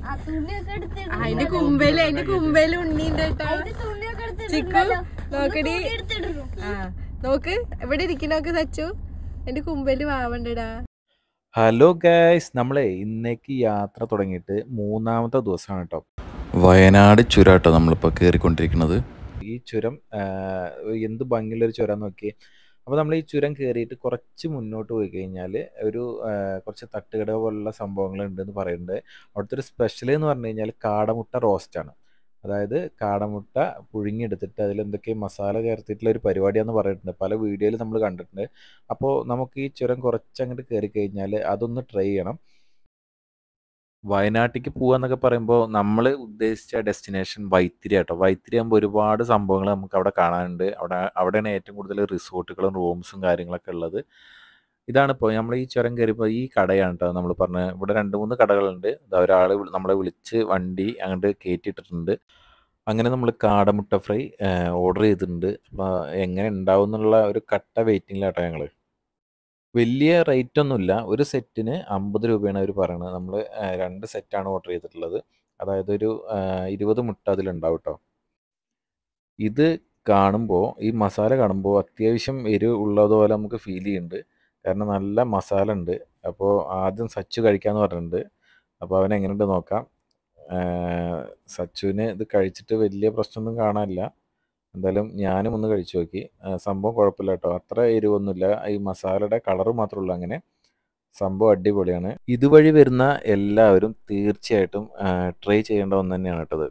ആ തുണിയൊക്കെ എടുത്തിട്ട് അതിന്റെ കുമ്പേല് അതിന്റെ കുമ്പേല് ഉണ്ണീണ്ട് കേട്ടോ അതിന്റെ തുണിയൊക്കെ ചിക്കു എടുത്തിട്ടുണ്ടല്ലോ. നോക്കടി എടുത്തിടുന്നു ആ നോക്ക് എവിടെ ഇരിക്കണോക്ക് സച്ചു എന്റെ കുമ്പേല് വാവണ്ടടാ ഹലോ ഗൈസ് നമ്മളെ ഇന്നേക്ക് യാത്ര തുടങ്ങിയിട്ട് മൂന്നാമത്തെ ദിവസമാണ് കേട്ടോ വയനാട് ചുരം കേട്ടോ നമ്മളിപ്പോൾ കയറിക്കൊണ്ടിരിക്കുന്നത് ഈ ചുരം ആ, എന്ത് ഭംഗിയുള്ളൊരു ചുരം നോക്കി അപ്പോൾ നമ്മൾ ഈ ചുരം കയറിയിട്ട് കുറച്ച് മുന്നോട്ട് പോയി കഴിഞ്ഞാൽ ഒരു ആ, കുറച്ച് തട്ടുകട പോലുള്ള സംഭവങ്ങൾ ഉണ്ടെന്ന് പറയുന്നുണ്ട് അവിടുത്തെ ഒരു സ്പെഷ്യൽ എന്ന് പറഞ്ഞു കഴിഞ്ഞാൽ കാടമുട്ട റോസ്റ്റാണ് അതായത് കാടമുട്ട പുഴുങ്ങിയെടുത്തിട്ട് അതിൽ എന്തൊക്കെ മസാല ചേർത്തിട്ടുള്ള ഒരു പരിപാടിയാന്ന് പറഞ്ഞിട്ടുണ്ട് പല വീഡിയോയിൽ നമ്മൾ കണ്ടിട്ടുണ്ട് അപ്പോൾ നമുക്ക് ഈ ചുരം കുറച്ചങ്ങോട്ട് കയറി കഴിഞ്ഞാൽ അതൊന്ന് ട്രൈ ചെയ്യണം വയനാട്ടിലേക്ക് പോവാന്നൊക്കെ പറയുമ്പോൾ നമ്മൾ ഉദ്ദേശിച്ച ഡെസ്റ്റിനേഷൻ വൈത്തിരി ആട്ടോ വൈത്തിരി ആകുമ്പോൾ ഒരുപാട് സംഭവങ്ങൾ നമുക്ക് അവിടെ കാണാനുണ്ട് അവിടെ അവിടെയാണ് ഏറ്റവും കൂടുതൽ റിസോർട്ടുകളും റൂംസും കാര്യങ്ങളൊക്കെ ഉള്ളത് ഇതാണ് ഇപ്പോൾ നമ്മൾ ഈ ചുരം കയറിയപ്പോൾ ഈ കടയാണ് കേട്ടോ നമ്മൾ പറഞ്ഞ ഇവിടെ രണ്ട് മൂന്ന് കടകളുണ്ട് ഒരാൾ നമ്മളെ വിളിച്ച് വണ്ടി അങ്ങോട്ട് കയറ്റിയിട്ടിട്ടുണ്ട് അങ്ങനെ നമ്മൾ കാടമുട്ട ഫ്രൈ ഓർഡർ ചെയ്തിട്ടുണ്ട് അപ്പോൾ എങ്ങനെ ഉണ്ടാവും എന്നുള്ള ഒരു കട്ട വെയിറ്റിംഗിലാട്ടോ ഞങ്ങൾ വലിയ റേറ്റ് ഒന്നുമില്ല ഒരു സെറ്റിന് അമ്പത് രൂപയാണ് അവർ പറയുന്നത് നമ്മൾ രണ്ട് സെറ്റാണ് ഓർഡർ ചെയ്തിട്ടുള്ളത് അതായത് ഒരു ആ, ഇരുപത് മുട്ട അതിലുണ്ടാവും കേട്ടോ ഇത് കാണുമ്പോൾ ഈ മസാല കാണുമ്പോൾ അത്യാവശ്യം എരിവ് ഉള്ളതുപോലെ നമുക്ക് ഫീൽ ചെയ്യുന്നുണ്ട് കാരണം നല്ല മസാല ഉണ്ട് അപ്പോൾ ആദ്യം സച്ചു കഴിക്കാമെന്ന് പറഞ്ഞിട്ടുണ്ട് അപ്പോൾ അവൻ എങ്ങനെയുണ്ട് നോക്കാം ആ, സച്ചുവിന് ഇത് കഴിച്ചിട്ട് വലിയ പ്രശ്നമൊന്നും കാണാനില്ല എന്തായാലും ഞാനും ഒന്ന് കഴിച്ചു നോക്കി ആ, സംഭവം കുഴപ്പമില്ല കേട്ടോ അത്ര എരിവൊന്നുമില്ല ഈ മസാലയുടെ കളറ് മാത്രമേ ഉള്ളൂ അങ്ങനെ സംഭവം അടിപൊളിയാണ് ഇതുവഴി വരുന്ന എല്ലാവരും തീർച്ചയായിട്ടും ട്രൈ ചെയ്യേണ്ട ഒന്ന് തന്നെയാണ് കേട്ടത്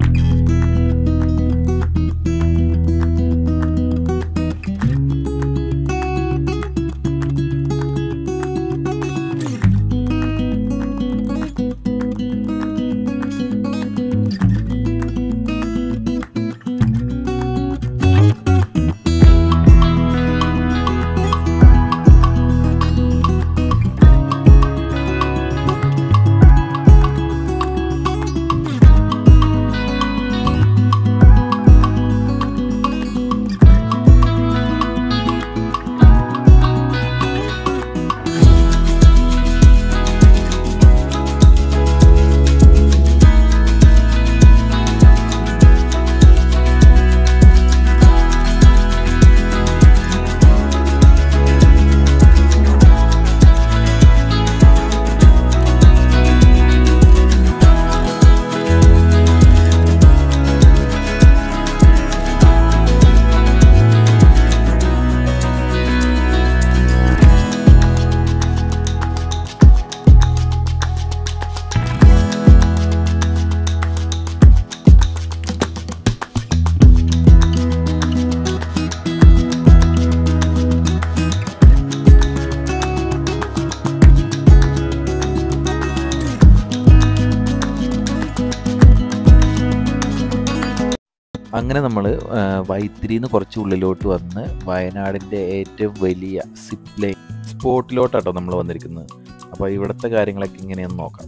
അങ്ങനെ നമ്മൾ വൈത്തിരിയിൽ നിന്ന് കുറച്ച് ഉള്ളിലോട്ട് വന്ന് വയനാടിൻ്റെ ഏറ്റവും വലിയ സിപ്പ് ലൈൻ സ്പോട്ടിലോട്ടാട്ടോ നമ്മൾ വന്നിരിക്കുന്നത് അപ്പോൾ ഇവിടുത്തെ കാര്യങ്ങളൊക്കെ ഇങ്ങനെയൊന്ന് നോക്കാം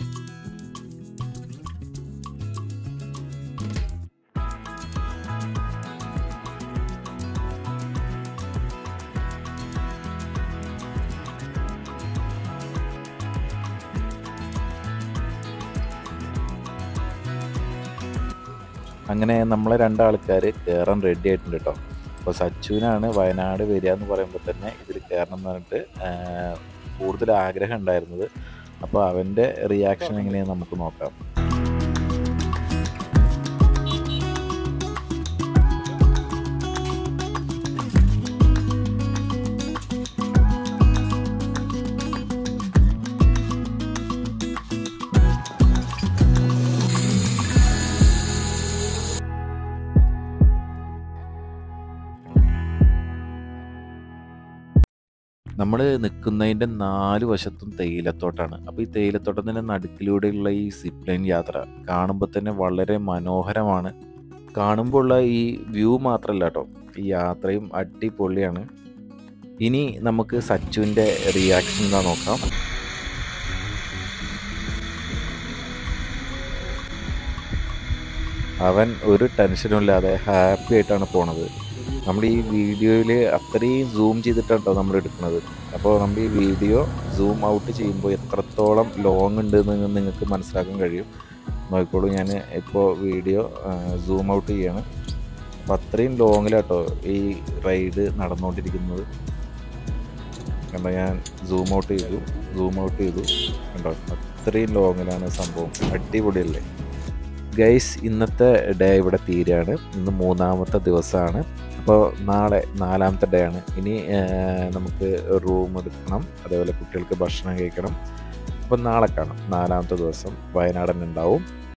അങ്ങനെ നമ്മളെ രണ്ടാൾക്കാർ കയറാൻ റെഡി ആയിട്ടുണ്ട് കേട്ടോ അപ്പോൾ സച്ചുവിനാണ് വയനാട് വരിക എന്ന് പറയുമ്പോൾ തന്നെ ഇതിൽ കയറണം എന്ന് പറഞ്ഞിട്ട് ആ, കൂടുതൽ ആഗ്രഹം ഉണ്ടായിരുന്നത് അപ്പോൾ അവൻ്റെ റിയാക്ഷൻ എങ്ങനെയാണെന്ന് നമുക്ക് നോക്കാം നമ്മൾ നിൽക്കുന്നതിൻ്റെ നാല് വശത്തും തേയിലത്തോട്ടാണ് അപ്പോൾ ഈ തേയിലത്തോട്ടത്തിൻ്റെ നടുക്കിലൂടെയുള്ള ഈ സിപ്പ് ലൈൻ യാത്ര കാണുമ്പോൾ തന്നെ വളരെ മനോഹരമാണ് കാണുമ്പോൾ ഉള്ള ഈ വ്യൂ മാത്രമല്ല കേട്ടോ ഈ യാത്രയും അടിപൊളിയാണ് ഇനി നമുക്ക് സച്ചുവിൻ്റെ റിയാക്ഷൻ എന്താ നോക്കാം അവൻ ഒരു ടെൻഷനും ഇല്ലാതെ ഹാപ്പി ആയിട്ടാണ് പോണത് നമ്മൾ ഈ വീഡിയോയിൽ അത്രയും സൂം ചെയ്തിട്ടാണ് കേട്ടോ നമ്മൾ എടുക്കുന്നത് അപ്പോൾ നമ്മൾ ഈ വീഡിയോ സൂം ഔട്ട് ചെയ്യുമ്പോൾ എത്രത്തോളം ലോങ് ഉണ്ട് എന്ന് നിങ്ങൾക്ക് മനസ്സിലാക്കാൻ കഴിയും നോക്കിക്കോളൂ ഞാൻ ഇപ്പോൾ വീഡിയോ സൂം ഔട്ട് ചെയ്യാണ് അപ്പോൾ അത്രയും ലോങ്ങിലാട്ടോ ഈ റൈഡ് നടന്നുകൊണ്ടിരിക്കുന്നത് കണ്ടോ ഞാൻ സൂം ഔട്ട് ചെയ്തു സൂം ഔട്ട് ചെയ്തു കണ്ടോ അത്രയും ലോങ്ങിലാണ് സംഭവം അടിപൊളിയല്ലേ ഗൈസ് ഇന്നത്തെ ഡേ ഇവിടെ തീരുകയാണ് ഇന്ന് മൂന്നാമത്തെ ദിവസമാണ് അപ്പോൾ നാളെ നാലാമത്തെ ഡേ ആണ് ഇനി ആ, നമുക്ക് റൂം എടുക്കണം അതേപോലെ കുട്ടികൾക്ക് ഭക്ഷണം കഴിക്കണം അപ്പോൾ നാളെ കാണാം നാലാമത്തെ ദിവസം വയനാടൻ ഉണ്ടാവും